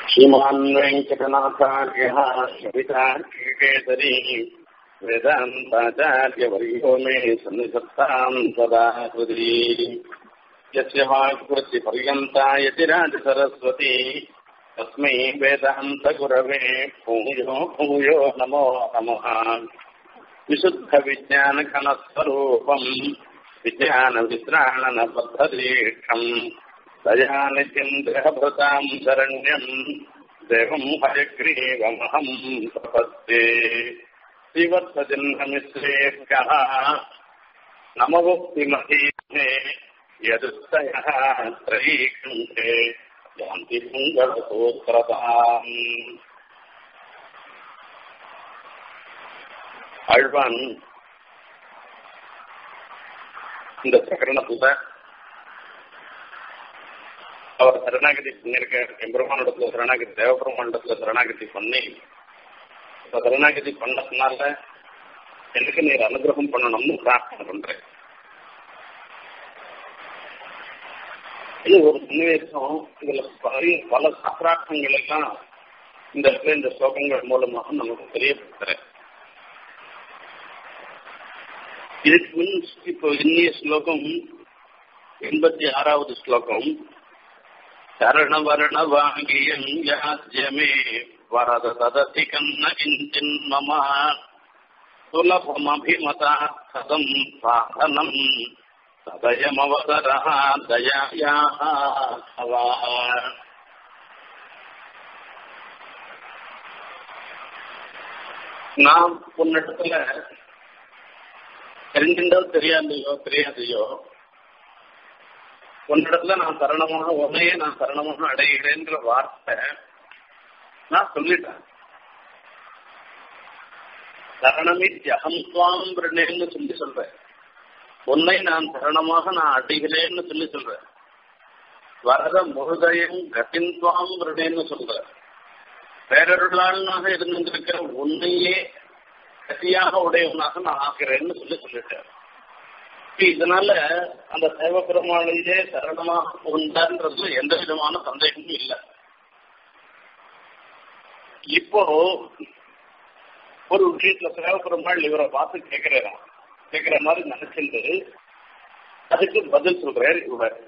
श्रीमान् वेङ्कटनाथार्यः कविताकेसरी वेदान्ताचार्यवर्यो मे सन्निधत्ताम् सदा हृदि यस्य वाक्कृतिपर्यन्ता यतिराजसरस्वती तस्मै वेदान्तगुरवे भूयो भूयो नमो नमः विशुद्धविज्ञानघनस्वरूपम् विज्ञानवित्राणनबद्धदीक्षम् दयानित्यम् देहभृताम् शरण्यम् देवम् हयग्रीवमहम् प्रपद्ये श्रीवत्सजन्ममिश्रेभ्यः नमवुक्तिमहीहे यदुत्तयः त्रयीकण्ठे यान्ति पुङ्गलसूत्रताम् ஆழ்வான் இந்த பிரகரணத்துல அவர் சரணாகதி பண்ணிருக்க எம்பெருமானிடத்துல சரணாகதி தேவபெருமானிடத்துல சரணாகதி பண்ணி இப்ப சரணாகதி பண்ணதுனால எனக்கு நீர் அனுகிரகம் பண்ணணும்னு பிரார்த்தனை பண்றேன் இது ஒரு சன்னிவேசம் இதுல பல பல சாஸ்திரார்த்தங்கள் எல்லாம் இந்த இடத்துல இந்த ஸ்லோகங்கள் மூலமாக நமக்கு தெரியப்படுத்துறேன் இதுக்கு முன் இப்போ இன்னிய ஸ்லோகம் எண்பத்தி ஆறாவது ஸ்லோகம் சரணவரண வாங்கியம் யாஜ்யமே வரத தததி கண்ண கிஞ்சின் மம சுலபமபிமதா சதம் சாதனம் சதயமவதரா தயாயாக நாம் உன்னிடத்துல தெரிஞ்சின்றோ தெரியாதையோ தெரியாதையோ உன்னிடத்துல நான் சரணமாக உன்னையே நான் சரணமாக அடைகிறேன்ற வார்த்தை நான் சொல்லிட்டேன் சரணமித் அகம் சுவாம் பிரணேன்னு சொல்லி சொல்றேன் உன்னை நான் சரணமாக நான் அடைகிறேன்னு சொல்லி சொல்றேன் வரத முருதயம் கட்டின்வாம் பிரணேன்னு சொல்றேன் பேரருளாளனாக இருந்திருக்கிற உன்னையே கட்டியாக உடையவனாக நான் ஆகிறேன்னு சொல்லி சொல்லிட்டேன் இதனால அந்த தேவ பெருமாளையே சரணமாக புகுந்தான்றதுல எந்த விதமான சந்தேகமும் இல்லை இப்போ ஒரு விஷயத்துல தேவ பெருமாள் இவரை பார்த்து கேட்கிறாராம் கேட்கிற மாதிரி நினைச்சிட்டு அதுக்கு பதில் சொல்றாரு இவர்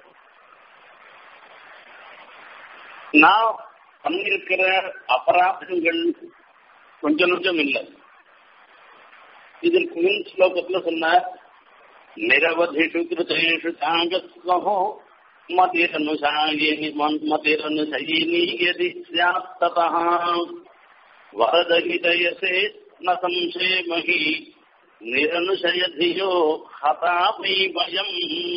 நான் பண்ணிருக்கிற அபராதங்கள் கொஞ்சம் கொஞ்சம் இல்லை இதற்கு முன் ஸ்லோகத்துல சொன்னார் நிரவதிஷு கிருதேஷு சாங்கஸ்வஹோ மதிரனுஷாயினி மதிரனுஷயினி யதி ஸ்யாத்ததா வரதஹிதயசே ந சம்சேமஹி நிரனுஷயதியோ ஹதாபி பயம்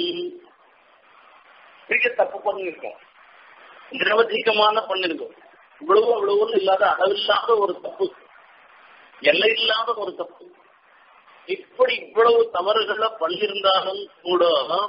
பெரிய தப்பு பண்ணிருக்கோம் நிரவதிகமான பண்ணிருக்கோம் இவ்வளவு அவ்வளவுன்னு இல்லாத அளவில்லாத ஒரு தப்பு எல்லை இல்லாத ஒரு தப்பு இப்படி இவ்வளவு தவறுகளை பண்ணிருந்தாலும் கூட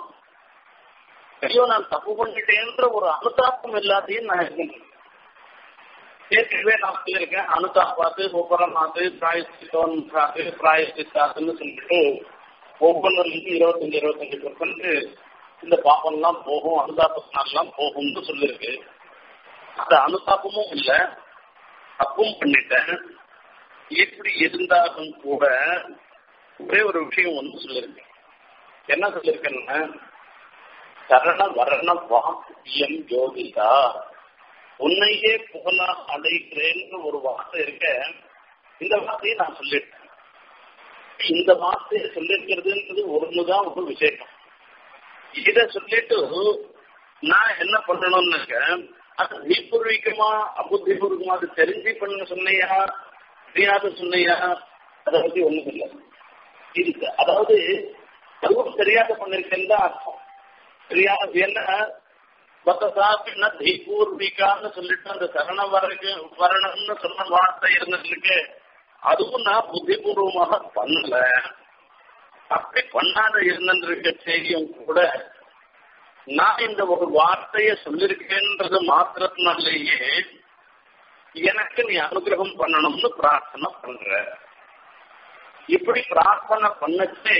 ஐயோ நான் தப்பு பண்ணிட்டேன்ற ஒரு அனுதாபம் எல்லாத்தையும் நான் இருக்கேன் ஏற்கனவே நான் சொல்லியிருக்கேன் அனுதாபாத்து உபரமாத்து பிராயசித்தோன் பிராயசித்தாத்துன்னு சொல்லிட்டு ஒவ்வொன்றுலேருந்து இருபத்தஞ்சு இருபத்தஞ்சு பர்சன்ட் இந்த பாப்பம்லாம் போகும் அனுதாபத்தினாலாம் போகும்னு சொல்லியிருக்கு அந்த அனுதாபமும் இல்லை தப்பும் பண்ணிட்டேன் எப்படி இருந்தாலும் கூட ஒரே ஒரு விஷயம் ஒன்று சொல்லியிருக்கேன் என்ன சொல்லியிருக்கேன்னா சரண வரண வாக்கியம் யோகிதா உன்னையே புகழா அடைகிறேன்னு ஒரு வார்த்தை இருக்க இந்த வார்த்தையை நான் சொல்லிட்டேன் இந்த வார்த்தையை சொல்லிருக்கிறதுன்றது ஒண்ணுதான் ஒரு விசேஷம் இத சொல்லிட்டு நான் என்ன பண்ணணும்னாக்க அது நீபூர்வீகமா அபுத்திபூர்வமா அது தெரிஞ்சு பண்ண சொன்னையா தெரியாத சொன்னையா அதை பத்தி ஒண்ணும் இல்லை இருக்கு அதாவது அதுவும் தெரியாத பண்ணிருக்கேன்னு தான் அர்த்தம் தெரியாது என்ன மத்த சாப்பிட்னா தீபூர்விகான்னு சொல்லிட்டு அந்த சரண வரக்கு வரணும்னு சொன்ன வார்த்தை இருந்திருக்கு அதுவும் நான் புத்திபூர்வமாக பண்ணல அப்படி பண்ணாத இருந்திருக்க செய்தியும் கூட நான் இந்த ஒரு வார்த்தையை சொல்லியிருக்கேன்றது மாத்திரத்தினாலேயே எனக்கு நீ அனுகிரகம் பண்ணணும்னு பிரார்த்தனை பண்ற இப்படி பிரார்த்தனை பண்ணச்சே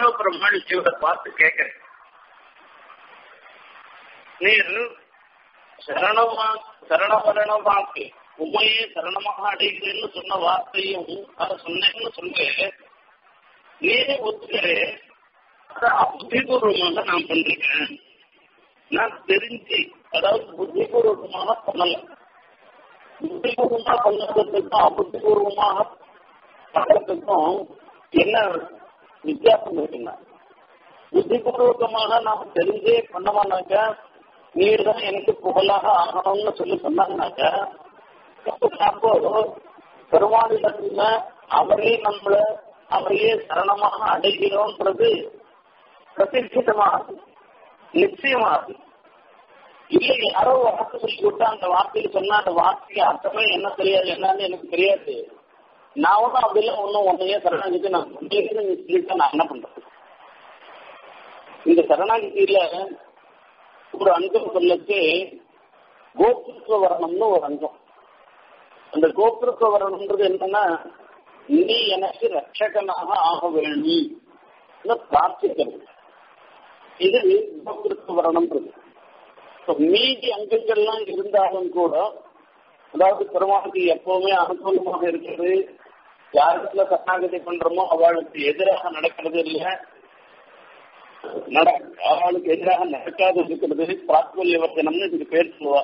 பிரம்மாள் சிவரை பார்த்து கேட்கிறேன் நீர் சரணமா சரணவரண வாக்கு உண்மையே சரணமாக அடைகிறேன்னு சொன்ன வார்த்தையும் அதை சொன்னேன்னு சொல்ல நீரே ஒத்துக்கிறேன் அதை புத்திபூர்வமாக நான் பண்றேன் நான் தெரிஞ்சு அதாவது புத்திபூர்வமாக பண்ணல புத்திபூர்வமா பண்ணதுக்கும் அபுத்திபூர்வமாக பண்றதுக்கும் என்ன வித்தியாசம் இருக்குன்னா புத்திபூர்வகமாக நாம் தெரிஞ்சே பண்ணமானாக்க நீர் தான் எனக்கு புகழாக ஆகணும்னு சொல்லி சொன்னாங்கனாக்க அப்போ பெருமாளிடத்துல அவரே நம்மள அவரையே சரணமாக அடைகிறோன்றது பிரதிஷ்டிதமாகுது நிச்சயமாகுது இல்லை யாரோ வார்த்தை சொல்லி கொடுத்தா அந்த வார்த்தைக்கு சொன்னா அந்த வார்த்தைக்கு அர்த்தமே என்ன தெரியாது என்னன்னு எனக்கு தெரியாது நான் ஒன்றும் அப்படிலாம் ஒன்றும் ஒன்றையே சரணாகிட்டு நான் சொல்லிட்டு நான் என்ன பண்றது இந்த சரணாகிதியில ஒரு அங்கம் சொல்லச்சு கோபிருத்துவ வரணம்னு ஒரு அங்கம் அந்த கோபிருத்துவ வரணம்ன்றது என்னன்னா நீ எனக்கு ரட்சகனாக ஆக வேணும் பிரார்த்திக்கிறது இது கோபிருத்துவ வரணம்ன்றது மீதி அங்கங்கள்லாம் இருந்தாலும் கூட அதாவது பெருமாளுக்கு எப்பவுமே அனுகூலமாக இருக்கிறது யாரிடத்துல சரணாகதி பண்றோமோ அவளுக்கு எதிராக நடக்கிறது இல்லை அவளுக்கு எதிராக நடக்காது இருக்கிறது பிராத்மல்யவர்த்தனம்னு இதுக்கு பேர் சொல்லுவா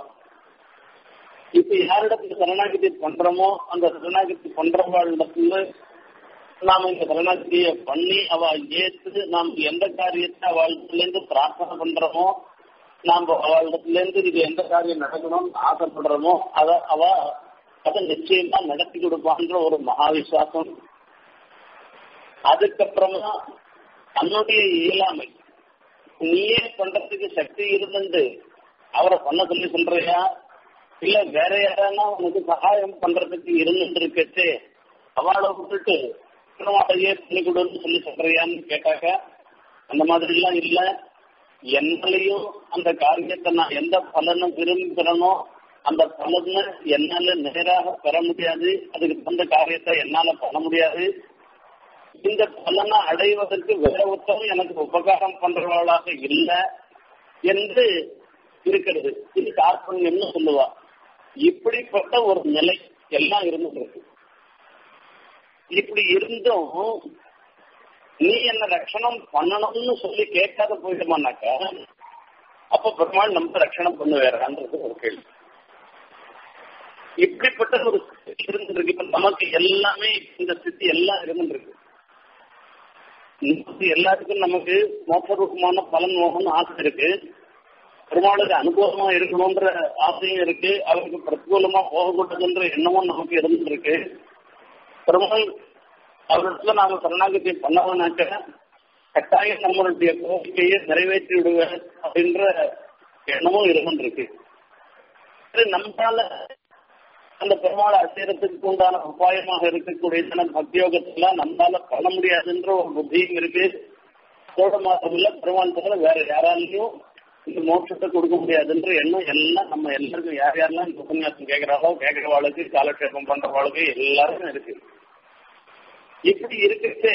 இப்ப யாரிடத்துல சரணாகதி பண்றோமோ அந்த சரணாகதி பண்றவாளிடத்துல நாம இந்த சரணாகதியை பண்ணி அவ ஏற்று நாம் எந்த காரியத்தை அவளிடத்துல இருந்து பிரார்த்தனை பண்றோமோ நாம் அவளிடத்துல இருந்து இது எந்த காரியம் நடக்கணும்னு ஆசைப்படுறோமோ அத அவ அதை நிச்சயமா நடத்தி கொடுப்பான்ற ஒரு மகா விசுவாசம் அதுக்கப்புறமா தன்னுடைய இயலாமை நீயே பண்றதுக்கு சக்தி இருந்துட்டு அவரை பண்ண சொல்லி சொல்றியா இல்ல வேற யாரானா உனக்கு சகாயம் பண்றதுக்கு இருந்துட்டு இருக்கச்சு அவளை விட்டுட்டு திருமாட்டையே பண்ணி கொடுன்னு சொல்லி சொல்றியான்னு கேட்டாக்க அந்த மாதிரி எல்லாம் இல்ல என்னாலையும் அந்த காரியத்தை நான் எந்த பலனும் விரும்புகிறனோ அந்த பலனை என்னால நேராக பெற முடியாது அதுக்கு தகுந்த காரியத்தை என்னால பண்ண முடியாது இந்த பலனை அடைவதற்கு வேற ஒருத்தரும் எனக்கு உபகாரம் பண்றவர்களாக இல்லை என்று இருக்கிறது இது கார்பண்யம்னு சொல்லுவா இப்படிப்பட்ட ஒரு நிலை எல்லாம் இருந்துருக்கு இப்படி இருந்தும் நீ என்ன ரட்சணம் பண்ணணும்னு சொல்லி கேட்காத போயிட்டோமானாக்கா அப்ப பெருமாள் நம்ம ரட்சணம் பண்ணுவேறான்றது ஒரு கேள்வி இப்படிப்பட்ட ஒரு ஸ்திதி இருந்துருக்கு இப்ப நமக்கு எல்லாமே இந்த ஸ்திதி எல்லாம் இருந்துருக்கு எல்லாத்துக்கும் நமக்கு மோசரூபமான பலன் மோகம்னு ஆசை இருக்கு பெருமாளுக்கு அனுகூலமா இருக்கணும்ன்ற ஆசையும் இருக்கு அவருக்கு பிரதிகூலமா போகக்கூடாதுன்ற எண்ணமும் நமக்கு இருந்துருக்கு பெருமாள் அவரிடத்துல நாம சரணாகதி பண்ணவனாக்க கட்டாயம் நம்மளுடைய கோரிக்கையை நிறைவேற்றி விடுவேன் அப்படின்ற எண்ணமும் இருந்துருக்கு நம்மளால அந்த பெருமாளை அசைறதுக்கு உண்டான உபாயமாக இருக்கக்கூடிய பக்தியோகத்துல நம்மளால பண்ண முடியாதுன்ற ஒரு புத்தியும் இருக்கு அதோட மாதம் இல்ல பெருமாள் தவிர வேற யாராலையும் இந்த மோட்சத்தை கொடுக்க முடியாதுன்ற எண்ணம் எல்லாம் நம்ம எல்லாருக்கும் யார் யாரெல்லாம் இந்த உபன்யாசம் கேட்கிறாளோ கேட்கிறவாளுக்கு காலக்ஷேபம் பண்றவாளுக்கு எல்லாருக்கும் இருக்கு இப்படி இருக்கிறது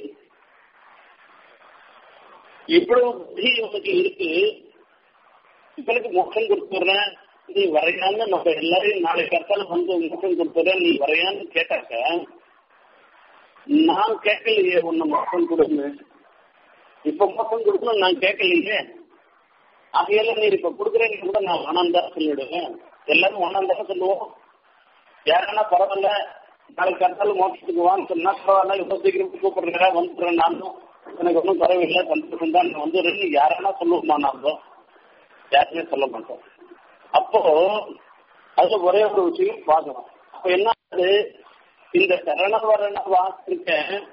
இவ்வளவு புத்தி உனக்கு இருக்கு இவனுக்கு மோட்சம் கொடுத்துடுறேன் நீ வரையான்னு நம்ம எல்லாரையும் நாளை கற்கால வந்து மோட்சம் கொடுத்துறேன் நீ வரையான்னு கேட்டாக்க நான் கேட்கலையே உன்னை மோட்சம் கொடுன்னு இப்ப மோட்சம் கொடுக்கணும் நான் கேட்கலையே ஆகையால நீ இப்ப கொடுக்குறேன்னு கூட நான் வேணாம் தான் சொல்லிடுவேன் எல்லாரும் வேணாம் தான் சொல்லுவோம் யாருன்னா பரவாயில்ல நாளைக்கு கற்கால மோட்சத்துக்கு வான்னு சொன்னா பரவாயில்ல இவ்வளவு சீக்கிரம் கூப்பிடுறேன் வந்துடுறேன் நானும் எனக்கு ஒன்றும் குறைவில்லை சந்தோஷம் தான் நான் வந்துடுறேன்னு யாரன்னா சொல்லுவோமா நாம யாருமே சொல்ல மாட்டோம் அப்போ அது ஒரே ஒரு விஷயம் பார்க்கணும் அப்ப என்ன இந்த சரணவரண வாசிருக்க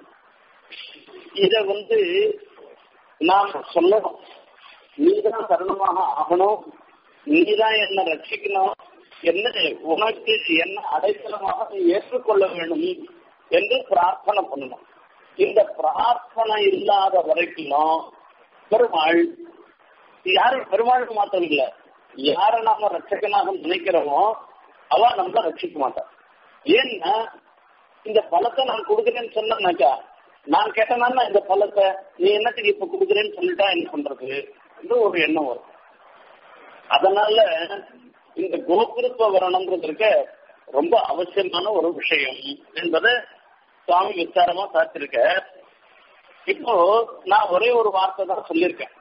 இத வந்து நாம் சொல்லணும் நீதான் சரணமாக ஆகணும் நீதான் என்ன ரட்சிக்கணும் என்ன உனக்கு என்ன அடைக்கலமாக நீ ஏற்றுக்கொள்ள வேண்டும் என்று பிரார்த்தனை பண்ணணும் இந்த பிரார்த்தனை இல்லாத வரைக்கும் பெருமாள் யாரும் பெருமாள் மாத்திரம் இல்லை யார நாம ரட்சகனாக நினைக்கிறோமோ அவ நம்மள ரட்சிக்க மாட்டான் ஏன்னா இந்த பழத்தை நான் கொடுக்குறேன்னு சொன்னாக்கா நான் கேட்டேன்னா இந்த பழத்தை நீ என்னத்துக்கு இப்ப கொடுக்குறேன்னு சொல்லிட்டா என்ன பண்றது என்று ஒரு எண்ணம் வரும் அதனால இந்த குணகுருத்துவ வரணுங்கிறது இருக்க ரொம்ப அவசியமான ஒரு விஷயம் என்பதை சுவாமி விசாரமா சாத்திருக்க இப்போ நான் ஒரே ஒரு வார்த்தை தான் சொல்லியிருக்கேன்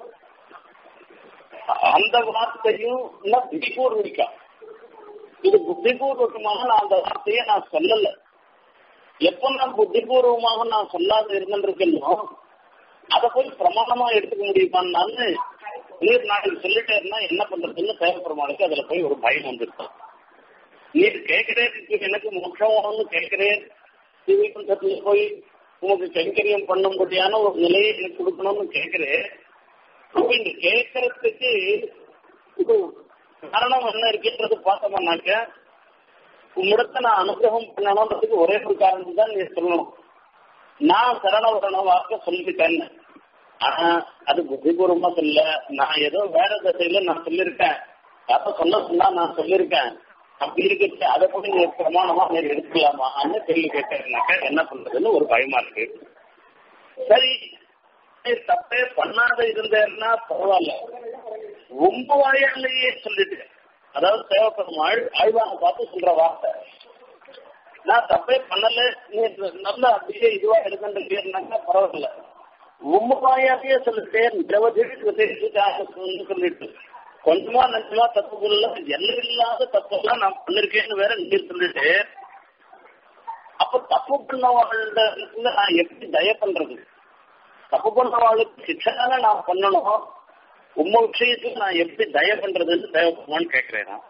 அந்த வார்த்தையும் இன்னும் புத்திபூர்விக்கா இது புத்திபூர்வகமாக நான் அந்த வார்த்தையை நான் சொல்லல எப்ப நான் புத்திபூர்வமாக நான் சொல்லாத இருந்திருக்கேனோ அதை போய் பிரமாணமா எடுத்துக்க முடியுமான்னு நீர் நாளைக்கு சொல்லிட்டேன்னா என்ன பண்றதுன்னு தேவைப்படுமானுக்கு அதுல போய் ஒரு பயம் வந்துருக்கு நீர் கேட்கிறேன் எனக்கு மோட்சம்னு கேட்கிறேன் திவ்யபந்தத்துல போய் உனக்கு கைங்கரியம் பண்ணும்படியான ஒரு நிலையை எனக்கு கொடுக்கணும்னு கேட்கிறேன் அப்ப இந்த கேட்கறதுக்கு இது காரணம் என்ன இருக்குன்றது பார்த்தோம்னாக்க உம்மிடத்தை நான் அனுகிரகம் பண்ணணும்ன்றதுக்கு ஒரே ஒரு காரணம் தான் நீ சொல்லணும் நான் சரண வரண வாக்க சொல்லிட்டேன் ஆனா அது புத்திபூர்வமா சொல்ல நான் ஏதோ வேற திசையில நான் சொல்லியிருக்கேன் அப்ப சொல்ல சொன்னா நான் சொல்லியிருக்கேன் அப்படி இருக்கு அதை கூட நீ பிரமாணமா நீ எடுக்கலாமான்னு கேள்வி கேட்டேன்னாக்க என்ன பண்றதுன்னு ஒரு பயமா இருக்கு சரி நீ தப்பே பண்ணாத இருந்தேன்னா பரவாயில்ல ரொம்ப வாயாலேயே சொல்லிட்டு அதாவது தேவைப்படும் ஆழ் ஆழ்வான பார்த்து சொல்ற வார்த்தை நான் தப்பே பண்ணல நீ நல்ல அப்படியே இதுவா எடுக்கின்றீங்கன்னாக்கா பரவாயில்ல ரொம்ப வாயாலேயே சொல்லிட்டேன் திரவதிட்டு சொல்லிட்டு கொஞ்சமா நஞ்சமா தப்புக்குள்ள எல்லை இல்லாத தப்பெல்லாம் நான் பண்ணிருக்கேன்னு வேற நீ சொல்லிட்டு அப்ப தப்பு பண்ணவாழ்ல நான் எப்படி தய பண்றது தப்பு பண்ணவாளுக்கு சிக்ஷனால நான் பண்ணணும் உம்ம விஷயத்துக்கு நான் எப்படி தய பண்றதுன்னு தேவைப்படுமான்னு கேட்கிறேன் நான்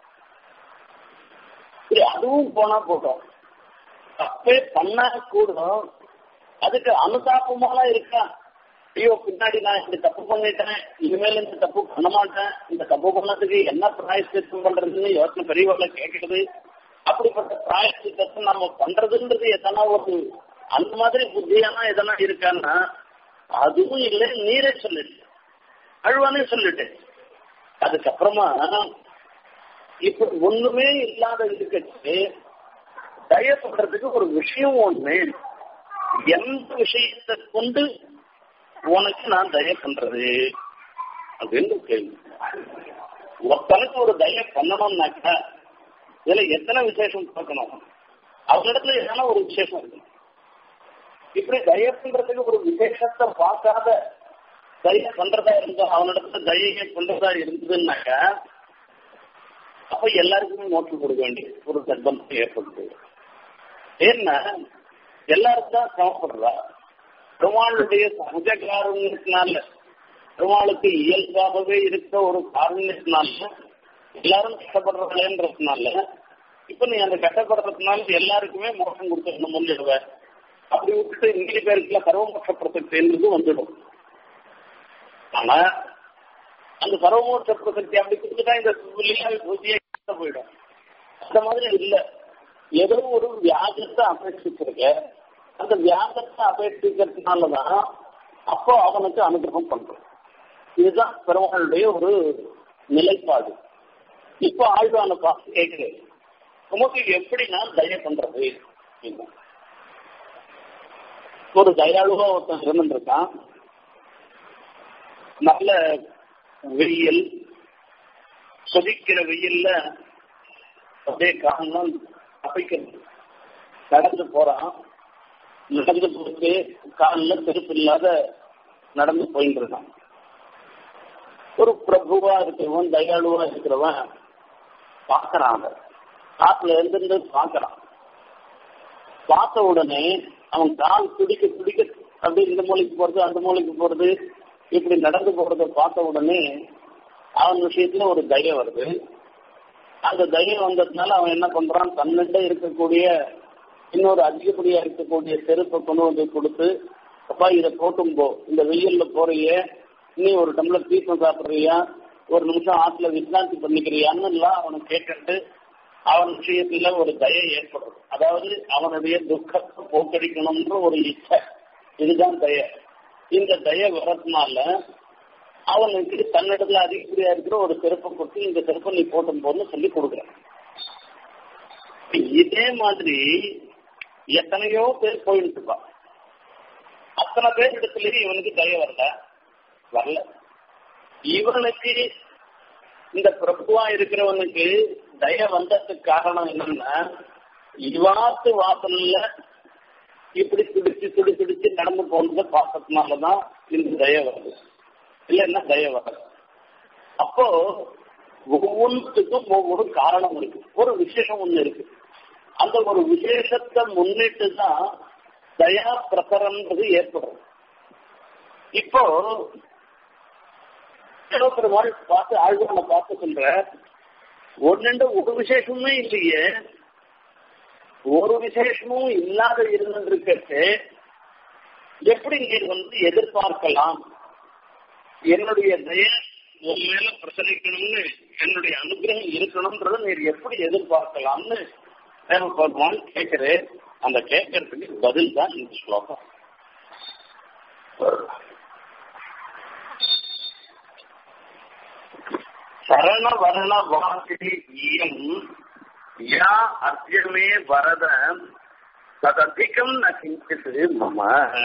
சரி அதுவும் போனா போதும் தப்பே பண்ணா கூட அதுக்கு அனுதாபமாலாம் இருக்கா ஐயோ பின்னாடி நான் இந்த தப்பு பண்ணிட்டேன் இனிமேல் இந்த தப்பு பண்ண மாட்டேன் இந்த தப்பு பண்ணதுக்கு என்ன பிராயசித்தம் பண்றதுன்னு யோசனை பெரியவர்களை கேட்கறது அப்படிப்பட்ட பிராயசித்தத்தை நம்ம பண்றதுன்றது எதனா ஒரு அந்த மாதிரி புத்தியானா எதனா இருக்கான்னா அதுவும் இல்லை நீரே சொல்லிட்டு அழுவானே சொல்லிட்டு அதுக்கப்புறமா இப்ப ஒண்ணுமே இல்லாத இருக்கச்சு தய பண்றதுக்கு ஒரு விஷயம் ஒண்ணு எந்த விஷயத்தை கொண்டு உனக்கு நான் தய பண்றது அப்படின்னு கேள்வி ஒருத்தனுக்கு ஒரு தய பண்ணணும்னாக்கா இதுல எத்தனை விசேஷம் பார்க்கணும் அவனிடத்துல எதனா ஒரு விசேஷம் இருக்கணும் இப்படி தய பண்றதுக்கு ஒரு விசேஷத்தை பார்க்காத தய பண்றதா இருந்தா அவனிடத்துல தயை பண்றதா இருந்ததுன்னாக்கா அப்ப எல்லாருக்குமே நோட்டு கொடுக்க வேண்டிய ஒரு நிர்பந்தம் ஏற்படுது ஏன்னா எல்லாரும் தான் சமப்படுறா பெருமாளுடைய சகஜ காரணத்தினால பெருமாளுக்கு இயல்பாகவே இருக்க ஒரு காரணத்தினால எல்லாரும் கஷ்டப்படுறாங்களேன்றதுனால இப்ப நீ அந்த கஷ்டப்படுறதுனால எல்லாருக்குமே மோசம் கொடுத்துடணும் சொல்லிடுவ அப்படி விட்டுட்டு மீதி பேருக்குலாம் சர்வமோட்ச பிரசக்தின்றது வந்துடும் ஆனா அந்த சர்வமோட்ச பிரசக்தி அப்படி கொடுத்துட்டா இந்த பூஜையை போயிடும் அந்த மாதிரி இல்ல ஏதோ ஒரு வியாஜத்தை அபேட்சிச்சிருக்க அந்த வியாஜத்தை அபேட்சிக்கிறதுனாலதான் அப்போ அவனுக்கு அனுகிரகம் பண்றோம் இதுதான் பெருமாளுடைய ஒரு நிலைப்பாடு இப்போ ஆழ்வான பார்த்து கேட்கிறேன் உமக்கு எப்படி நான் தய பண்றது ஒரு தயாளுவா ஒருத்தன் இருந்துருக்கான் நல்ல வெயில் சொதிக்கிற வெயில்ல அப்படியே காரணம் தப்பிக்கிறது நடந்து போறான் நடந்து போட்டு காலில் செருப்பு இல்லாத நடந்து போயிட்டு இருக்கான் ஒரு பிரபுவா இருக்கிறவன் தயாளுவா இருக்கிறவன் பார்க்கறான் அவன் காட்டுல இருந்து பார்க்கறான் பார்த்த உடனே அவன் கால் பிடிக்க பிடிக்க அப்படி இந்த மூலைக்கு போறது அந்த மூலைக்கு போறது இப்படி நடந்து போறத பார்த்த உடனே அவன் விஷயத்துல ஒரு தைரியம் வருது அந்த தைரியம் வந்ததுனால அவன் என்ன பண்றான் தன்னிட இருக்கக்கூடிய இன்னொரு அதிகப்படியா இருக்கக்கூடிய செருப்பை கொண்டு வந்து கொடுத்து அப்பா இதை போட்டும் போ இந்த வெயில்ல போறிய நீ ஒரு டம்ளர் பீசம் சாப்பிடுறியா ஒரு நிமிஷம் ஆத்துல விசிராந்தி பண்ணிக்கிறியான்னு எல்லாம் அவனை கேட்டுட்டு அவன் விஷயத்துல ஒரு தயை ஏற்படும் அதாவது அவனுடைய துக்கத்தை போக்கடிக்கணும்ன்ற ஒரு இச்சை இதுதான் தய இந்த தய வரதுனால அவனுக்கு தன்னிடத்துல அதிகப்படியா இருக்கிற ஒரு செருப்பை கொடுத்து இந்த செருப்பை நீ போட்டும் போதுன்னு சொல்லி கொடுக்குறான் இதே மாதிரி எத்தனையோ பேர் போயிட்டு இருப்பான் அத்தனை பேர் இடத்துலயும் இவனுக்கு தய வரல வரல இவனுக்கு இந்த பிரபுவா இருக்கிறவனுக்கு தய வந்ததுக்கு காரணம் என்னன்னா இவாத்து வாசல்ல இப்படி துடிச்சு துடி துடிச்சு நடந்து போனது பார்த்ததுனாலதான் இந்த தய வருது இல்லைன்னா தய வராது அப்போ ஒவ்வொன்றுக்கும் ஒவ்வொரு காரணம் இருக்கு ஒரு விசேஷம் ஒண்ணு இருக்கு அந்த ஒரு விசேஷத்தை முன்னிட்டு தான் தயா பிரசரன்றது ஏற்படும் இப்போ பெருமாள் பார்த்து ஆழ்வான பார்த்து சொல்ற ஒன்னு ஒரு விசேஷமே இல்லையே ஒரு விசேஷமும் இல்லாத இருந்திருக்கிறது எப்படி நீர் வந்து எதிர்பார்க்கலாம் என்னுடைய தய உன் மேல பிரசரிக்கணும்னு என்னுடைய அனுகிரகம் இருக்கணும்ன்றத நீர் எப்படி எதிர்பார்க்கலாம்னு தேவபெருமான் கேட்கிறேன் அந்த கேட்கறதுக்கு பதில் தான் இந்த ஸ்லோகம் சரண வரண வாசி இயம் யா அர்ஜமே வரத தததிகம் ந கிஞ்சித்து மம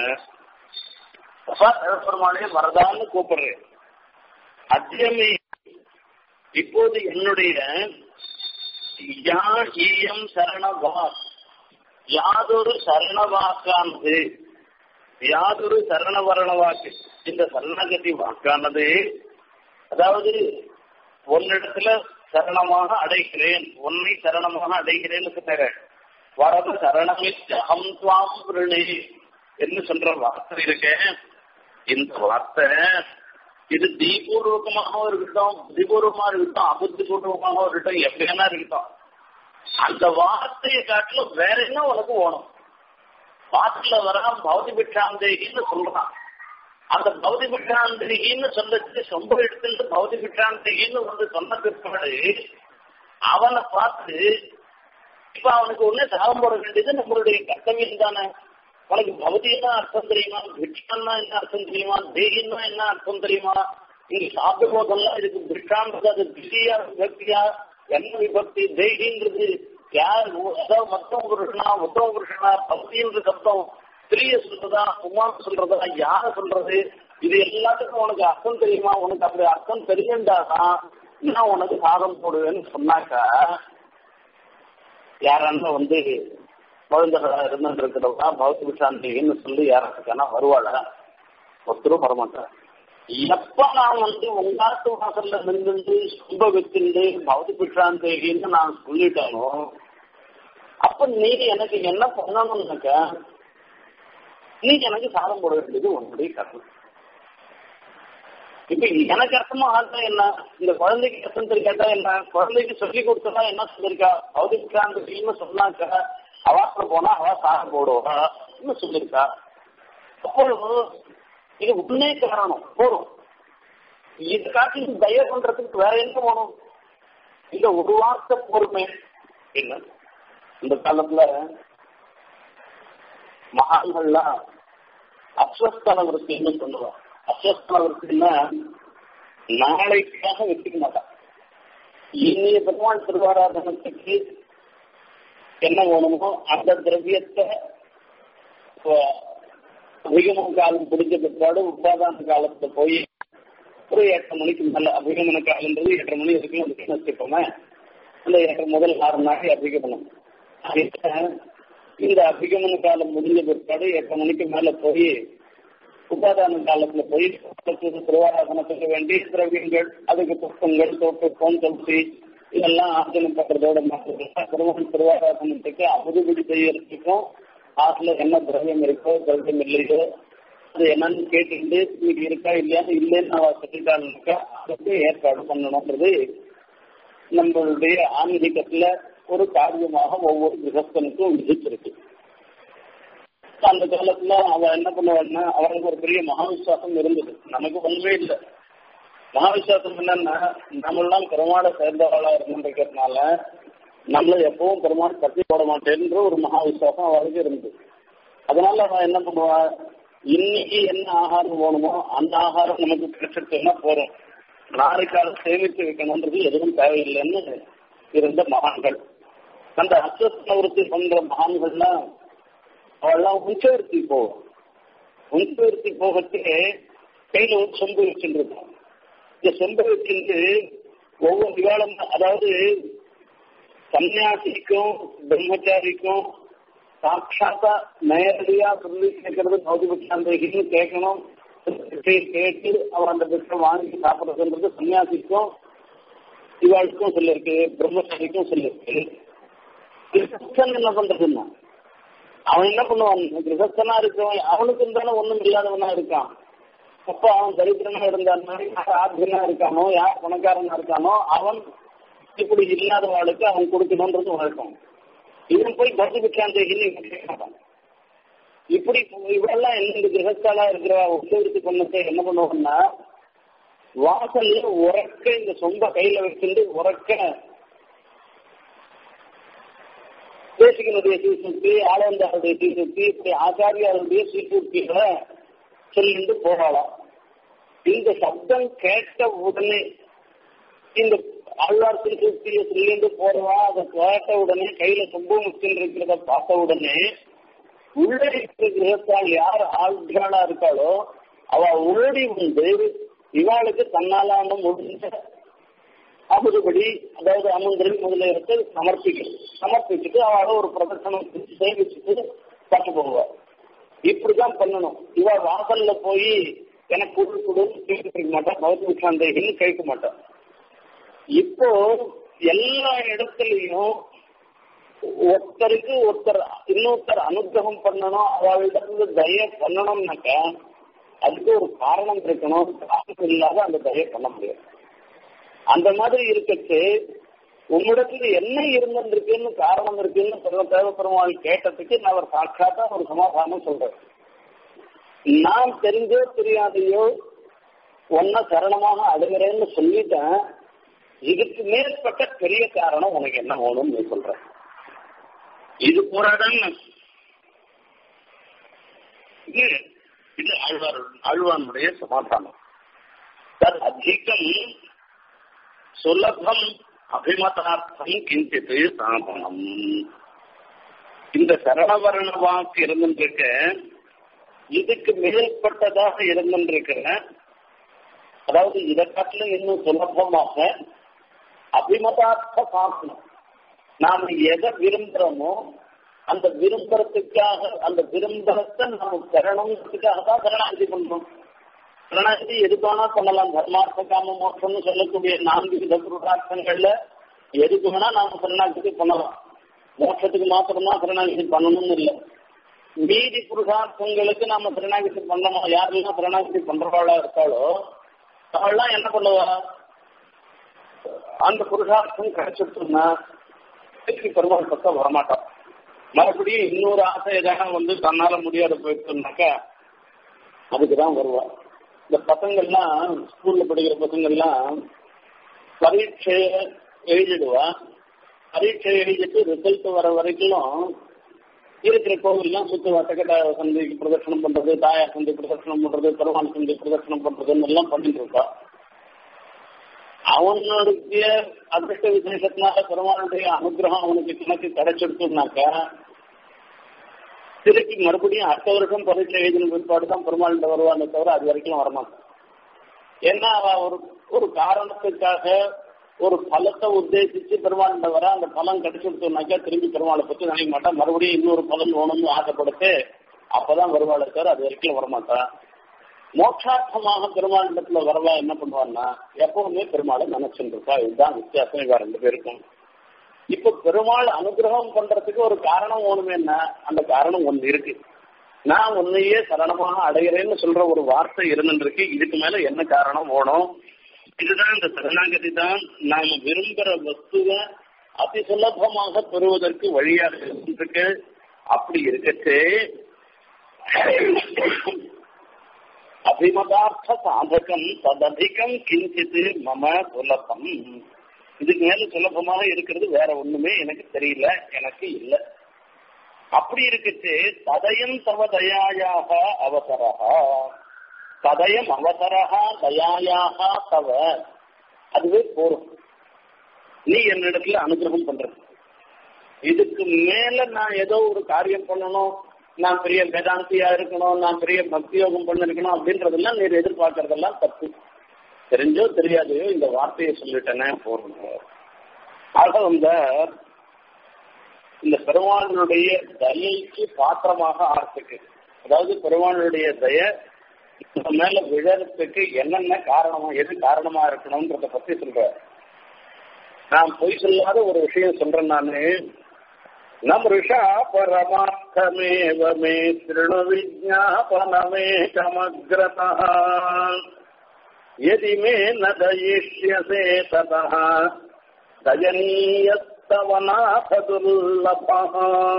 பெருமானே வரதான்னு கூப்பிடுறேன் அத்தியமே இப்போது என்னுடைய யா ஈயம் சரணவாக் யாதொரு சரணவாக்கானது யாதொரு சரணவரண வாக்கு இந்த சரணகதி வாக்கானது அதாவது உன்னிடத்துல சரணமாக அடைகிறேன் உன்னை சரணமாக அடைகிறேன்னு சொல்ற வரது சரணமில் அகம் துவாம் விருணி என்று சொல்ற வார்த்தை இருக்க இந்த வார்த்தை இது தீபூர்வகமாகவும் இருக்கட்டும் புத்திபூர்வமா இருக்கட்டும் அபுத்திபூர்வமாகவும் இருக்கட்டும் எப்படின்னா இருக்கட்டும் அந்த வார்த்தையை காட்டிலும் வேற என்ன உனக்கு வேணும் பாட்டுல வர பௌதி பிட்சாந்தேகின்னு சொல்றான் அந்த பௌதி பிட்சாந்தேகின்னு சொல்லச்சு சொம்ப எடுத்துட்டு பௌதி பிட்சாந்தேகின்னு வந்து சொன்ன பிற்பாடு அவனை பார்த்து இப்ப அவனுக்கு ஒண்ணு சாபம் போட வேண்டியது நம்மளுடைய கர்த்தவியம் தானே உனக்கு பௌதிகம்னா அர்த்தம் தெரியுமா பிட்சான்னா என்ன அர்த்தம் தெரியுமா தேகின்னா என்ன அர்த்தம் தெரியுமா இங்க சாப்பிடும் போதெல்லாம் இதுக்கு பிட்சான்றது அது திசியா விபக்தியா என்ன விபக்தி தேகின்றது யார் அதாவது மொத்தம் புருஷனா உத்தம புருஷனா பக்தின்ற சப்தம் ஸ்திரீய சொல்றதா உமான் சொல்றதா யார சொல்றது இது எல்லாத்துக்கும் உனக்கு அர்த்தம் தெரியுமா உனக்கு அப்படி அர்த்தம் தெரியுண்டாதான் நான் உனக்கு சாதம் போடுவேன்னு சொன்னாக்கா யாரான வந்து குழந்தைகளா இருந்துருக்கிறவங்க பௌத்த விசாந்தின்னு சொல்லி யாராச்சுக்கானா வருவாளா ஒருத்தரும் வரமாட்டார் எப்ப நான் வந்து உங்காத்து வாசல்ல நின்று சும்ப வச்சிருந்து பௌத்த பிட்சாந்தேகின்னு நான் சொல்லிட்டானோ அப்ப நீ எனக்கு என்ன பண்ணணும்னாக்க நீ எனக்கு சாதம் போட வேண்டியது உன்னுடைய கர்மம் இப்ப எனக்கு அர்த்தமா ஆட்டா என்ன இந்த குழந்தைக்கு அர்த்தம் தெரியாட்டா என்ன குழந்தைக்கு சொல்லி கொடுத்தா என்ன சொல்லிருக்கா பௌத்த பிட்சாந்தேகின்னு சொன்னாக்க அவாத்துல போனா அவ சாதம் போடுவா சொல்லிருக்கா அப்பொழுது இது உன்னே காரணம் போதும் இது காட்டி தய பண்றதுக்கு வேற என்ன போகணும் இந்த ஒரு வார்த்தை பொறுமை என்ன இந்த காலத்துல மகான்கள்லாம் அஸ்வஸ்தல விருத்தின்னு சொல்லுவோம் அஸ்வஸ்தல விருத்தின்னா நாளைக்காக வச்சுக்க மாட்டான் இன்னைய பெருமாள் திருவாராதனத்துக்கு என்ன வேணுமோ அந்த திரவியத்தை அபிகமன காலம் பிடிச்ச பிற்பாடு உபாதான காலத்துல போய் ஒரு எட்டரை மணிக்கு மேல அபிகமன காலன்றது எட்டரை மணி வரைக்கும் அதுக்கு வச்சுக்கோமே அந்த எட்டரை முதல் ஆறு நாள் அபிகமனம் இந்த அபிகமன காலம் முடிஞ்ச பிற்பாடு எட்டரை மணிக்கு மேல போய் உபாதான காலத்துல போய் திருவாராதனத்துக்கு வேண்டிய திரவியங்கள் அதுக்கு புஷ்பங்கள் தோப்பு போன் துளசி இதெல்லாம் ஆர்ஜனம் பண்றதோட மாத்திரம் திருவன் திருவாராதனத்துக்கு அமுதுபிடி செய்யறதுக்கும் ஆற்றுல என்ன திரவியம் இருக்கோ திரவியம் இல்லையோ அது என்னன்னு கேட்டுட்டு இன்னைக்கு இருக்கா இல்லையான்னு இல்லைன்னு அவ சொல்லிட்டாருனாக்கா அதுக்கு ஏற்பாடு பண்ணணும்ன்றது நம்மளுடைய ஆன்மீகத்துல ஒரு காரியமாக ஒவ்வொரு கிரகஸ்தனுக்கும் விதிச்சிருக்கு அந்த காலத்துல அவ என்ன பண்ணுவாள்னா அவளுக்கு ஒரு பெரிய மகாவிசுவாசம் இருந்தது நமக்கு ஒண்ணுமே இல்லை மகாவிசுவாசம் என்னன்னா நம்மளாம் பெருமாளை சேர்ந்தவளா இருந்துருக்கிறதுனால நம்மள எப்பவும் பெருமாள் கட்டி போட மாட்டேன்ற ஒரு மகா விசுவாசம் அவளுக்கு இருந்தது அதனால அவன் என்ன பண்ணுவா இன்னைக்கு என்ன ஆகாரம் வேணுமோ அந்த ஆகாரம் நமக்கு கிடைச்சிருச்சுன்னா போறோம் நாளைக்கால சேமித்து வைக்கணும்ன்றது எதுவும் தேவையில்லைன்னு இருந்த மகான்கள் அந்த அஸ்வஸ்தவருத்தி பண்ற மகான்கள்லாம் அவெல்லாம் உஞ்சவருத்தி போவோம் உஞ்சவருத்தி போகிறதுக்கு கையில ஒரு சொம்பு வச்சுருக்கோம் இந்த சொம்பு வச்சுட்டு ஒவ்வொரு விவாதம் அதாவது சன்னியாசிக்கும் பிரம்மச்சாரிக்கும் சாட்சாத்தா நேரடியா சொல்லி கேட்கறது பௌதிபட்சாந்தகின்னு கேட்கணும் கேட்டு அவன் அந்த பிச்சை வாங்கி சாப்பிடுறதுன்றது சன்னியாசிக்கும் இவாளுக்கும் சொல்லியிருக்கு பிரம்மச்சாரிக்கும் சொல்லியிருக்கு கிரகஸ்தன் என்ன பண்றதுன்னா அவன் என்ன பண்ணுவான் கிரகஸ்தனா இருக்கவன் அவனுக்கும் தானே ஒண்ணும் இல்லாதவனா இருக்கான் அப்ப அவன் தரித்திரனா இருந்தான்னா யார் ஆத்திரனா இருக்கானோ யார் பணக்காரனா இருக்கானோ அவன் இப்படி இல்லாதவாளுக்கு அவன் கொடுக்கணும்ன்றது வழக்கம் இவன் போய் பக்தி பிச்சாந்தேகின்னு கேட்க மாட்டான் இப்படி இவெல்லாம் என்ன கிரகஸ்தாலா இருக்கிற உத்தேவித்து பண்ணத்தை என்ன பண்ணுவோம்னா வாசல்ல உறக்க இந்த சொந்த கையில வச்சுட்டு உறக்க தேசிகனுடைய சீர்திருத்தி ஆளந்தாருடைய சீர்திருத்தி இப்படி ஆச்சாரியாருடைய சீர்திருத்திகளை சொல்லிட்டு போகலாம் இந்த சப்தம் கேட்ட உடனே இந்த ஆழ்வார் திருச்சியை சொல்லிட்டு போறவா அதை கேட்ட உடனே கையில சொம்பு முக்கியம் இருக்கிறத பார்த்த உடனே உள்ளே இருக்கிற கிரகத்தால் யார் ஆழ்காளா இருக்காளோ அவ ஓடி வந்து இவாளுக்கு தன்னாலான முடிஞ்ச அமுதுபடி அதாவது அமுந்திரன் முதலியவற்றை சமர்ப்பிக்கணும் சமர்ப்பிச்சுட்டு அவளை ஒரு பிரதர்சனம் சேவிச்சுட்டு பார்த்து போவார் இப்படிதான் பண்ணணும் இவ வாசல்ல போய் எனக்கு குடு குடுன்னு கேட்க மாட்டான் பௌத்த சந்தேகின்னு கேட்க மாட்டான் இப்போ எல்லா இடத்துலயும் ஒருத்தருக்கு ஒருத்தர் இன்னொருத்தர் அனுகிரகம் பண்ணணும் அவளிடத்துல தய பண்ணணும்னாக்க அதுக்கு ஒரு காரணம் இருக்கணும் காரணம் இல்லாத அந்த தய பண்ண முடியாது அந்த மாதிரி இருக்கச்சு உம்மிடத்துல என்ன இருந்திருக்குன்னு காரணம் இருக்குன்னு சர்வ தேவப்பெருமாள் கேட்டதுக்கு நான் அவர் சாட்சாத்தா ஒரு சமாதானம் சொல்றேன் நான் தெரிஞ்சோ தெரியாதையோ ஒன்ன சரணமாக அடைகிறேன்னு சொல்லிட்டேன் இதுக்கு மேற்பட்ட பெரிய காரணம் உனக்கு என்ன வேணும்னு நீ சொல்ற இது போராடம் இது இது ஆழ்வார் ஆழ்வானுடைய சமாதானம் தத் அதிகம் சுலபம் அபிமதார்த்தம் கிஞ்சித் சாதனம் இந்த சரணவரண வாக்கு இருந்துருக்க இதுக்கு மேற்பட்டதாக இருந்திருக்கிற அதாவது இதை காட்டிலும் இன்னும் சுலபமாக அபிமதார்த்த சாசனம் நாம் எதை விரும்புறோமோ அந்த விரும்புறதுக்காக அந்த விரும்புறத்தை நம்ம பெறணுங்கிறதுக்காக தான் சரணாகதி பண்றோம் சரணாகதி எதுக்கானா பண்ணலாம் தர்மார்த்த காம மோட்சம்னு சொல்லக்கூடிய நான்கு வித புருஷார்த்தங்கள்ல எதுக்கு வேணா நாம சரணாகதி பண்ணலாம் மோட்சத்துக்கு மாத்திரம்தான் சரணாகதி பண்ணணும்னு இல்லை மீதி புருஷார்த்தங்களுக்கு நாம சரணாகதி பண்ணணும் யாரெல்லாம் சரணாகதி பண்றவாளா இருக்காளோ அவள்லாம் என்ன பண்ணுவா அந்த புருஷார்த்தம் கிடைச்சிட்டுன்னா திருப்பி பெருமாள் பக்கம் வரமாட்டான் மறுபடியும் இன்னொரு ஆசை எதாவது வந்து தன்னால முடியாத போயிட்டுனாக்கா அதுக்குதான் வருவா இந்த பசங்கள்லாம் ஸ்கூல்ல படிக்கிற பசங்கள்லாம் பரீட்சைய எழுதிடுவா பரீட்சை எழுதிட்டு ரிசல்ட் வர வரைக்கும் இருக்கிற கோவில்லாம் சுத்துவா செகண்டா சந்தைக்கு பிரதர்ஷனம் பண்றது தாயார் சந்தை பிரதர்ஷனம் பண்றது பெருமாள் சந்தை பிரதர்ஷனம் பண்றதுன்னு எல்லாம் பண்ணிட்டு இருக்கா அவனுடைய அதிர்ஷ்ட விசேஷத்தினால பெருமாளுடைய அனுகிரகம் அவனுக்கு கணக்கு கிடைச்சிருக்குனாக்கா திருப்பி மறுபடியும் அடுத்த வருஷம் பரீட்சை எழுதின பிற்பாடு தான் பெருமாள்கிட்ட வருவானே தவிர அது வரைக்கும் வரமாட்டான் ஏன்னா அவ ஒரு ஒரு காரணத்துக்காக ஒரு பலத்தை உத்தேசிச்சு பெருமாள்கிட்ட வர அந்த பலன் கிடைச்சிருத்தோம்னாக்கா திரும்பி பெருமாளை பத்தி நினைக்க மாட்டான் மறுபடியும் இன்னொரு பலன் வேணும்னு ஆசைப்படுத்து அப்பதான் வருவாளை தவிர அது வரைக்கும் வரமாட்டான் மோட்சார்த்தமாக பெருமாளிடத்துல வரவா என்ன பண்ணுவான்னா எப்பவுமே பெருமாளை நினைச்சுட்டு இருப்பா இதுதான் வித்தியாசம் இவா ரெண்டு பேருக்கும் இப்ப பெருமாள் அனுகிரகம் பண்றதுக்கு ஒரு காரணம் வேணுமேன்னா அந்த காரணம் ஒண்ணு இருக்கு நான் உன்னையே சரணமாக அடைகிறேன்னு சொல்ற ஒரு வார்த்தை இருந்துருக்கு இதுக்கு மேல என்ன காரணம் வேணும் இதுதான் இந்த சரணாகதி தான் நாம விரும்புற வஸ்துவை அதி சுலபமாக பெறுவதற்கு வழியாக இருந்திருக்கு அப்படி இருக்கச்சே அபிமதார்த்த சாதகம் தததிகம் கிஞ்சித் மம சுலபம் இதுக்கு மேல சுலபமாக இருக்கிறது வேற ஒண்ணுமே எனக்கு தெரியல எனக்கு இல்லை அப்படி இருக்குச்சு ததயம் தவ தயாயாக அவசரா ததயம் அவசரா தயாயாக தவ அதுவே போரும் நீ என்னிடத்துல அனுகிரகம் பண்ற இதுக்கு மேல நான் ஏதோ ஒரு காரியம் பண்ணணும் நான் பெரிய வேதாந்தியா இருக்கணும் நான் பெரிய பக்தியோகம் பண்ணிருக்கணும் அப்படின்றதெல்லாம் நீர் எதிர்பார்க்கறதெல்லாம் தப்பு தெரிஞ்சோ தெரியாதையோ இந்த வார்த்தையை சொல்லிட்டேனே போறோம் ஆக இந்த இந்த பெருமாளுடைய தயைக்கு பாத்திரமாக ஆறதுக்கு அதாவது பெருமாளுடைய தய நம்ம மேல விழறதுக்கு என்னென்ன காரணமா எது காரணமா இருக்கணும்ன்றத பத்தி சொல்ற நான் பொய் சொல்லாத ஒரு விஷயம் சொல்றேன் நானு நமிருஷா பரமார்த்தமேவ மே திருணு விஜாபனமே கமக்ரதா यदि मे न दयिष्यसे ततः दयनीयस्तव नाथ दुर्लभः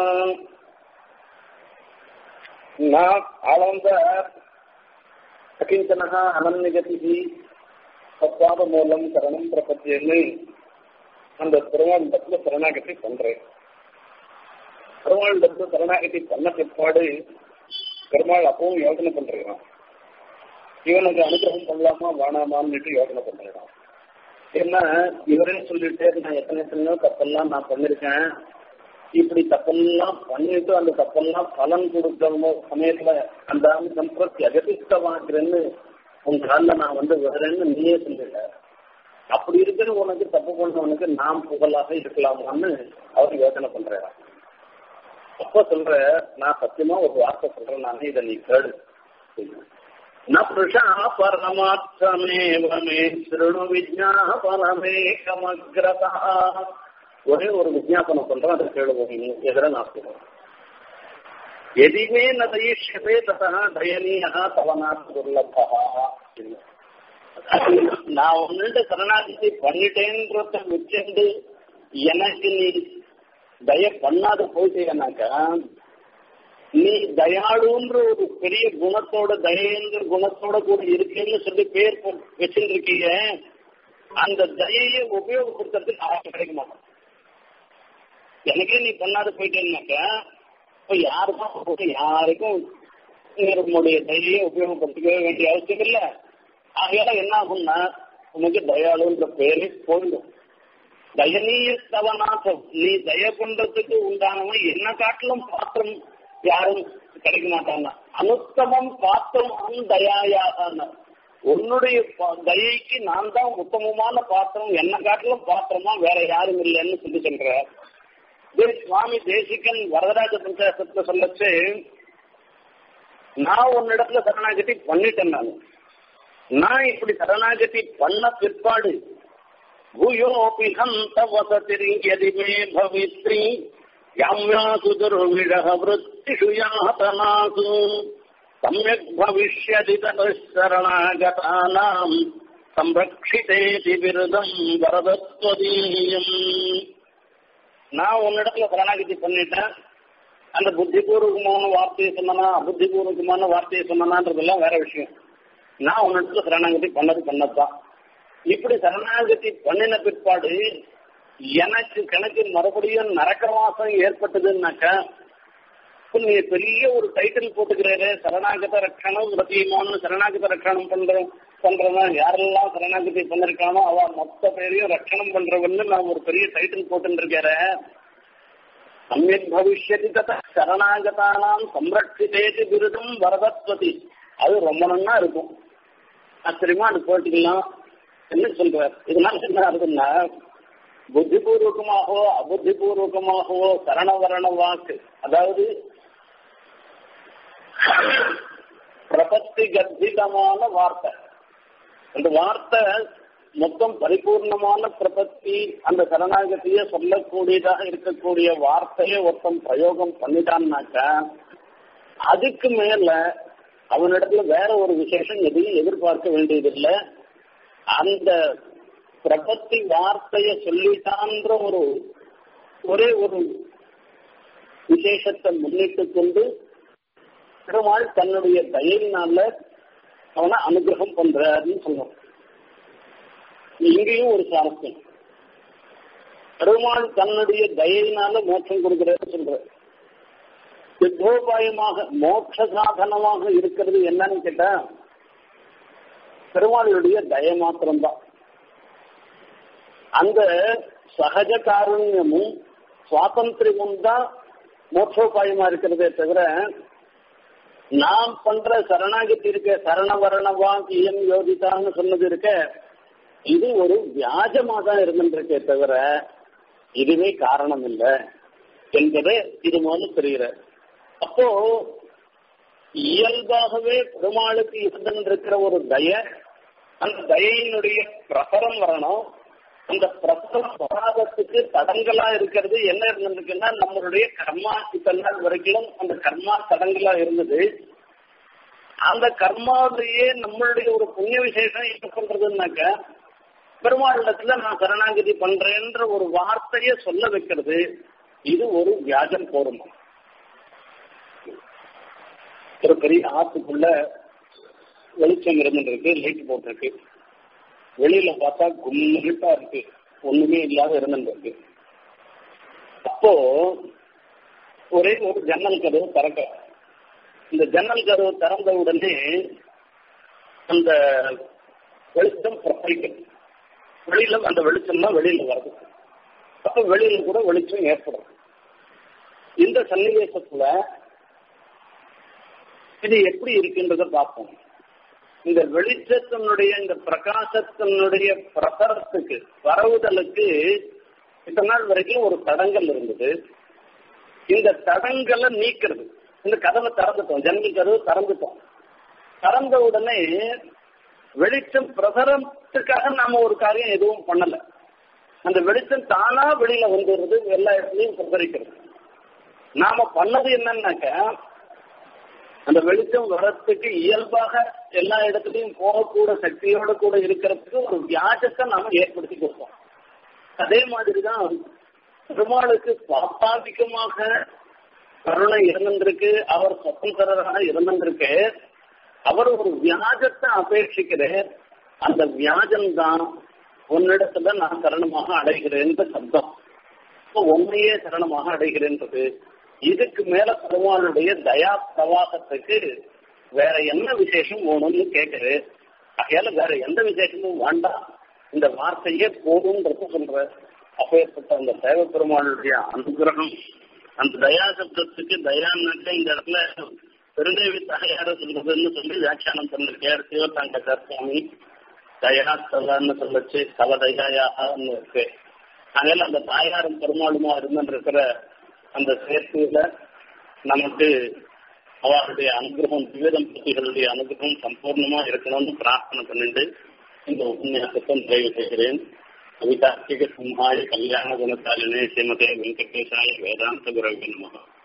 न आनन्द अकिञ्चनः अनन्यगतिः தத்வாதமூலம் சரணம் பிரபத்தியன்னு அந்த பெருமாண்டத்துல சரணாகதி பண்றேன் பெருமாண்டத்துல சரணாகதி பண்ண பிற்பாடு பெருமாள் அப்பவும் யோசனை பண்றான் இவனுக்கு அனுகிரகம் பண்ணலாமா வேணாமான்னு யோசனை பண்றான் ஏன்னா இவரே சொல்லிட்டு நான் எத்தனை எத்தனையோ தப்பெல்லாம் நான் பண்ணிருக்கேன் இப்படி தப்பெல்லாம் பண்ணிட்டு அந்த தப்பெல்லாம் பலன் கொடுக்கிற சமயத்துல அந்த சம்பிரத்தி அகதிஷ்டமாக்குறேன்னு உன் காலில் நான் வந்து விடுறேன்னு நீயே சொல்லிட்ட அப்படி இருக்கிற உனக்கு தப்பு பண்ணவனுக்கு நாம் புகழாக இருக்கலாமான்னு அவர் யோசனை பண்றாரா அப்ப சொல்ற நான் சத்தியமா ஒரு வார்த்தை சொல்றேன் நான் இதை நீ கேடு न पृषा परमार्थमेव मे शृणु விஜாபனமேகமக்ரதா ஒரே ஒரு விஜாபனம் சொல்றேன் அதை கேளுவோம் எதிர நான் சொல்றேன் எதுவுமே ந தயிஷ்யதே ததா தயனீயா தவனாத் துர்லபா நான் ஒன்னுட்டு சரணாகதி பண்ணிட்டேன்றத வச்சுண்டு எனக்கு நீ தய பண்ணாத போயிட்டேனாக்கா நீ தயாளுன்ற ஒரு பெரிய குணத்தோட தயங்கிற குணத்தோட கூட இருக்கேன்னு சொல்லி பேர் வச்சிருக்கீங்க அந்த தயையை உபயோகப்படுத்துறதுக்கு ஆசை கிடைக்க மாட்டோம் எனக்கே நீ பண்ணாத போயிட்டேன்னாக்கா இப்ப யாருக்கும் யாருக்கும் நம்முடைய தயையை உபயோகப்படுத்திக்க வேண்டிய அவசியம் இல்லை ஆகையால என்ன ஆகும்னா உனக்கு தயாளுன்ற பேரே போயிடும் தயனீய தவநாசம் நீ தய பண்றதுக்கு உண்டானவன் என்ன காட்டிலும் பாத்திரம் யாரும் கிடைக்க மாட்டாங்க அனுத்தமம் பாத்திரம் தயாயாக உன்னுடைய தயைக்கு நான் தான் உத்தமமான பாத்திரம் என்ன காட்டிலும் பாத்திரமா வேற யாரும் இல்லைன்னு சொல்லி சொல்ற சுவாமி தேசிகன் வரதராஜ பஞ்சாசத்துல சொல்லச்சு நான் உன்னிடத்துல சரணாகதி பண்ணிட்டேன் நான் நான் இப்படி சரணாகதி பண்ண பிற்பாடு பூயோபி ஹந்த வசதிரி மே பவித்ரி யாம்யாசு துர்விழக விருத்திஷு யாதனாசு சமயக் பவிஷ்யதி தரணாகதானாம் சம்ரக்ஷிதேதி விருதம் வரதத்வதீயம் நான் உன்னிடத்துல சரணாகதி பண்ணிட்டேன் அந்த புத்திபூர்வகமான வார்த்தையை சொன்னா அபுத்திபூர்வகமான வார்த்தையை சொன்னான்றதெல்லாம் வேற விஷயம் நான் உன்னிடத்துல சரணாகதி பண்ணது பண்ணதுதான் இப்படி சரணாகதி பண்ணின பிற்பாடு எனக்கு கணக்கு மறுபடியும் நரக்க மாசம் ஏற்பட்டதுன்னாக்கா நீ பெரிய ஒரு டைட்டில் போட்டுக்கிறாரு சரணாகத ரட்சணம் ரத்தியமானு சரணாகத ரட்சணம் பண்றோம் பண்றவன் யாரெல்லாம் சரணாகதி பண்ணிருக்கானோ அவ மொத்த பேரையும் ரட்சணம் பண்றவன்னு நான் ஒரு பெரிய டைட்டில் போட்டுருக்காரு சமயக் பவிஷ்யதி தத சரணாகதானாம் சம்ரட்சிதேதி விருதும் வரதத்வதி அது ரொம்ப நன்னா இருக்கும் ஆச்சரியமா அது போட்டுக்கலாம் என்ன சொல்றார் இதனால என்ன ஆகுதுன்னா புத்திபூர்வகமாகவோ அபுத்திபூர்வகமாகவோ சரணவரண வாக்கு அதாவது பிரபத்தி கர்ப்பிதமான வார்த்தை அந்த வார்த்தை மொத்தம் பரிபூர்ணமான பிரபத்தி அந்த சரணாகதியை சொல்லக்கூடியதாக இருக்கக்கூடிய வார்த்தையை ஒருத்தன் பிரயோகம் பண்ணிட்டான்னாக்கா அதுக்கு மேல அவனிடத்துல வேற ஒரு விசேஷம் எதையும் எதிர்பார்க்க வேண்டியதில்லை அந்த பிரபத்தி வார்த்தைய சொல்லிட்டான்ற ஒரு ஒரே ஒரு விசேஷத்தை முன்னிட்டு கொண்டு பெருமாள் தன்னுடைய தயையினால அவனை அனுகிரகம் பண்றாருன்னு சொல்றோம் இங்கேயும் ஒரு சுவாரஸ்யம் பெருமாள் தன்னுடைய தயையினால மோட்சம் கொடுக்கிறாரு சொல்ற சித்தோபாயமாக மோட்ச சாதனமாக இருக்கிறது என்னன்னு கேட்டா பெருமாளுடைய தய மாத்திரம்தான் அந்த சகஜ காருண்யமும் சுவாதந்திரமும் தான் மோட்சோபாயமா இருக்கிறதே தவிர நாம் பண்ற சரணாகதி இருக்க சரணவரண வாக்கியம் யோகிதான்னு சொன்னது இருக்க இது ஒரு வியாஜமா தான் இருந்துருக்கே தவிர இதுவே காரணம் இல்லை என்பது இது முதல்ல தெரிகிற அப்போ இயல்பாகவே பெருமாளுக்கு இருந்திருக்கிற ஒரு தய அந்த தயையினுடைய பிரசரம் வரணும் அந்த பிரசரம் வராதத்துக்கு தடங்களா இருக்கிறது என்ன இருந்திருக்குன்னா நம்மளுடைய கர்மா இத்தனை நாள் வரைக்கும் அந்த கர்மா தடங்களா இருந்தது அந்த கர்மாவிலேயே நம்மளுடைய ஒரு புண்ணிய விசேஷம் என்ன பண்றதுன்னாக்க பெருமாளிடத்துல நான் சரணாகதி பண்றேன்ற ஒரு வார்த்தையை சொல்ல வைக்கிறது இது ஒரு வியாஜம் போருமா ஒரு பெரிய ஆத்துக்குள்ள வெளிச்சம் இருந்துருக்கு லைட் போட்டிருக்கு வெளியில பார்த்தா கும்மிட்டா இருக்கு ஒண்ணுமே இல்லாத இருந்துருக்கு அப்போ ஒரே ஒரு ஜன்னல் கதவு திறக்க இந்த ஜன்னல் கதவு திறந்த உடனே அந்த வெளிச்சம் பிரசரிக்கும் வெளியில அந்த வெளிச்சம்லாம் வெளியில வருது அப்ப வெளியில கூட வெளிச்சம் ஏற்படும் இந்த சன்னிவேசத்துல இது எப்படி இருக்குன்றத பார்ப்போம் இந்த வெளிச்சத்தினுடைய இந்த பிரகாசத்தினுடைய பிரசரத்துக்கு பரவுதலுக்கு இத்தனை நாள் வரைக்கும் ஒரு தடங்கல் இருந்தது இந்த தடங்களை நீக்கிறது இந்த கதவை திறந்துட்டோம் ஜன்னல் கதவு திறந்துட்டோம் திறந்த உடனே வெளிச்சம் பிரசரத்துக்காக நாம ஒரு காரியம் எதுவும் பண்ணல அந்த வெளிச்சம் தானா வெளியில வந்துடுறது எல்லா இடத்துலையும் பிரசரிக்கிறது நாம பண்ணது என்னன்னாக்க அந்த வெளிச்சம் வர்றதுக்கு இயல்பாக எல்லா இடத்துலையும் போகக்கூட சக்தியோட கூட இருக்கிறதுக்கு ஒரு வியாஜத்தை நாம ஏற்படுத்தி கொடுப்போம் அதே மாதிரிதான் பெருமாளுக்கு சுவாபாவிகமாக கருணை இருந்திருக்கு அவர் சுதந்திரராக இருந்திருக்கு அவர் ஒரு வியாஜத்தை அபேட்சிக்கிறார் அந்த வியாஜம் தான் உன்னிடத்துல நான் சரணமாக அடைகிறேன் சப்தம் உண்மையே சரணமாக அடைகிறேன்றது இதுக்கு மேல பெருமாளுடைய தயா பிரவாகத்துக்கு வேற என்ன விசேஷம் வேணும்னு கேட்குது அதையால வேற எந்த விசேஷமும் வேண்டாம் இந்த வார்த்தையே போதும்ன்றது சொல்ற அப்பேற்பட்ட அந்த தேவ பெருமாளுடைய அனுகிரகம் அந்த தயா சப்தத்துக்கு தயான்னாக்க இந்த இடத்துல பெருந்தேவி தாயார சொல்றதுன்னு சொல்லி வியாக்கியானம் பண்ணிருக்கார் சிவதாங்கர் சுவாமி தயா தவான்னு சொல்லச்சு தவ தயாயாகன்னு இருக்கு அதனால அந்த தாயாரும் பெருமாளுமா இருந்துருக்கிற அந்த சேர்க்கையில நமக்கு அவருடைய அனுகிரகம் திவ்யதம்பதிகளுடைய அனுகிரகம் சம்பூர்ணமா இருக்கணும்னு பிரார்த்தனை பண்ணிட்டு இந்த உபன்யாசத்தை நிறைவு செய்கிறேன் கவிதார்த்திக சிம்ஹாய கல்யாண குணசாலினே ஸ்ரீமதே வெங்கடேசாய வேதாந்த குரவி நமகா